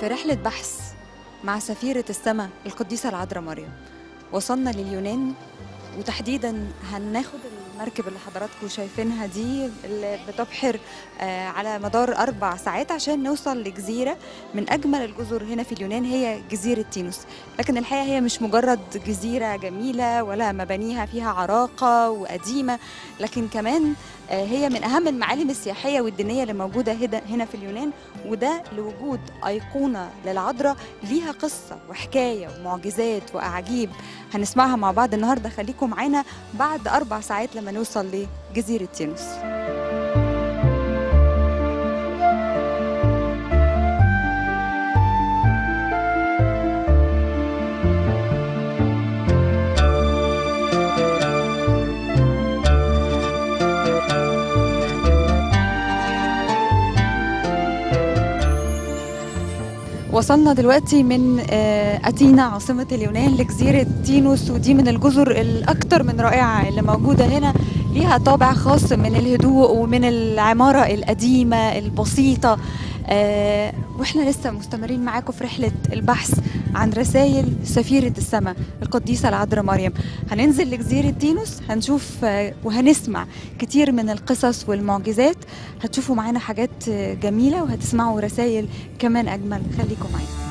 في رحلة بحث مع سفيرة السماء القديسة العذراء مريم وصلنا لليونان وتحديدا هناخد المركب اللي حضراتكم شايفينها دي اللي بتبحر آه، على مدار أربع ساعات عشان نوصل لجزيرة من أجمل الجزر هنا في اليونان هي جزيرة تينوس لكن الحقيقة هي مش مجرد جزيرة جميلة ولا مبانيها فيها عراقة وقديمة لكن كمان آه، هي من أهم المعالم السياحية والدينية اللي موجودة هنا- هنا في اليونان وده لوجود أيقونة للعذراء ليها قصة وحكاية ومعجزات وأعاجيب هنسمعها مع بعض النهاردة خليكم معانا بعد أربع ساعات لما نوصل لجزيرة تينوس وصلنا دلوقتي من آه، أثينا عاصمة اليونان لجزيرة تينوس ودي من الجزر الأكثر من رائعة اللي موجودة هنا ليها طابع خاص من الهدوء ومن العمارة القديمة البسيطة آه، واحنا لسه مستمرين معاكم في رحلة البحث عن رسائل سفيرة السماء القديسة العذراء مريم هننزل لجزيرة تينوس هنشوف آه، وهنسمع كتير من القصص والمعجزات هتشوفوا معانا حاجات آه، جميلة وهتسمعوا رسائل كمان أجمل خليكم معانا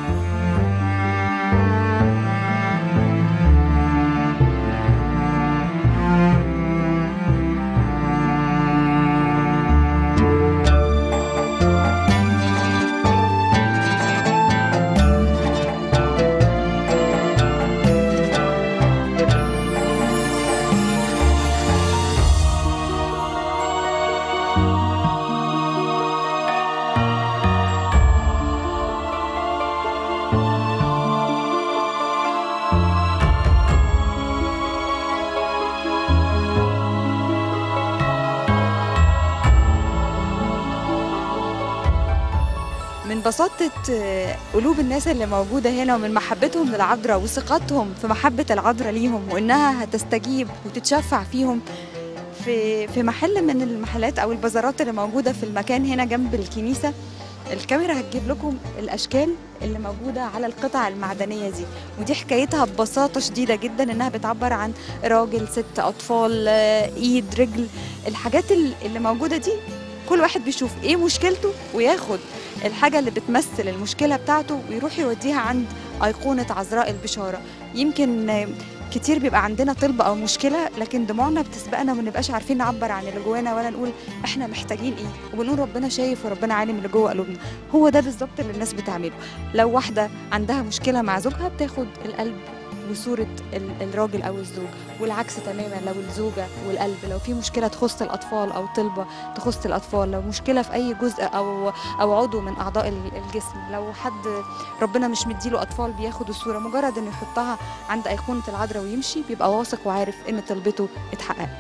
من بساطة آه، قلوب الناس اللي موجودة هنا ومن محبتهم للعذراء وثقتهم في محبة العذراء ليهم وإنها هتستجيب وتتشفع فيهم في في محل من المحلات أو البازارات اللي موجودة في المكان هنا جنب الكنيسة الكاميرا هتجيب لكم الأشكال اللي موجودة على القطع المعدنية دي ودي حكايتها ببساطة شديدة جدا إنها بتعبر عن راجل ست أطفال آه، إيد رجل الحاجات ال- اللي موجودة دي كل واحد بيشوف إيه مشكلته وياخد الحاجة اللي بتمثل المشكلة بتاعته ويروح يوديها عند أيقونة عذراء البشارة يمكن آه، كتير بيبقى عندنا طلب أو مشكلة لكن دموعنا بتسبقنا وما نبقاش عارفين نعبر عن اللي جوانا ولا نقول إحنا محتاجين إيه وبنقول ربنا شايف وربنا عالم اللي جوه قلوبنا هو ده بالظبط اللي الناس بتعمله لو واحدة عندها مشكلة مع زوجها بتاخد القلب وصورة ال- الراجل أو الزوج والعكس تماما لو الزوجة والقلب لو في مشكلة تخص الأطفال أو طلبة تخص الأطفال لو مشكلة في أي جزء أو أو عضو من أعضاء ال- الجسم لو حد ربنا مش مديله أطفال بياخد الصورة مجرد إنه يحطها عند أيقونة العذراء ويمشي بيبقى واثق وعارف إن طلبته اتحققت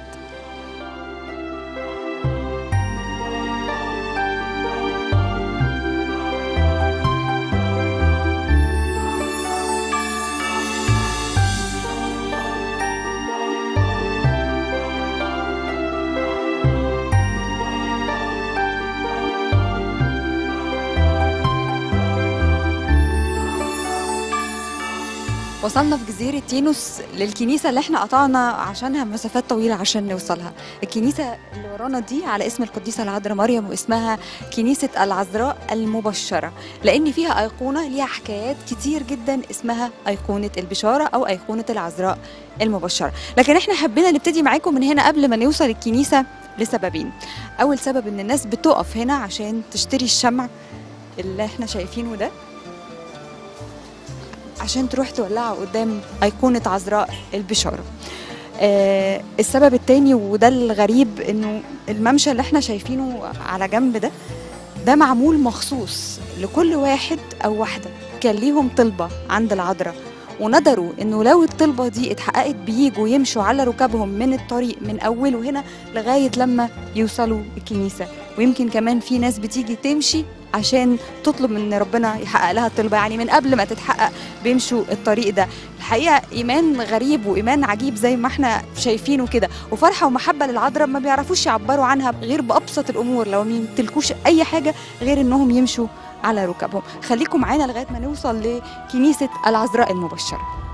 وصلنا في جزيرة تينوس للكنيسة اللي احنا قطعنا عشانها مسافات طويلة عشان نوصلها الكنيسة اللي ورانا دي على اسم القديسة العذراء مريم واسمها كنيسة العذراء المبشرة لأن فيها أيقونة ليها حكايات كتير جدا اسمها أيقونة البشارة أو أيقونة العذراء المبشرة لكن احنا حبينا نبتدي معاكم من هنا قبل ما نوصل الكنيسة لسببين أول سبب إن الناس بتقف هنا عشان تشتري الشمع اللي احنا شايفينه ده عشان تروح تولعه قدام أيقونة عذراء البشارة آه السبب التاني وده الغريب انه الممشى اللي احنا شايفينه على جنب ده ده معمول مخصوص لكل واحد او واحدة كان ليهم طلبة عند العذراء ونظروا انه لو الطلبة دي اتحققت بيجوا يمشوا على ركابهم من الطريق من اوله هنا لغاية لما يوصلوا الكنيسة ويمكن كمان في ناس بتيجي تمشي عشان تطلب من ربنا يحقق لها الطلبة يعني من قبل ما تتحقق بيمشوا الطريق ده الحقيقة إيمان غريب وإيمان عجيب زي ما احنا شايفينه كده وفرحة ومحبة للعذراء ما بيعرفوش يعبروا عنها غير بأبسط الأمور لو ما يمتلكوش أي حاجة غير إنهم يمشوا على ركبهم خليكم معانا لغايه ما نوصل لكنيسه العذراء المبشره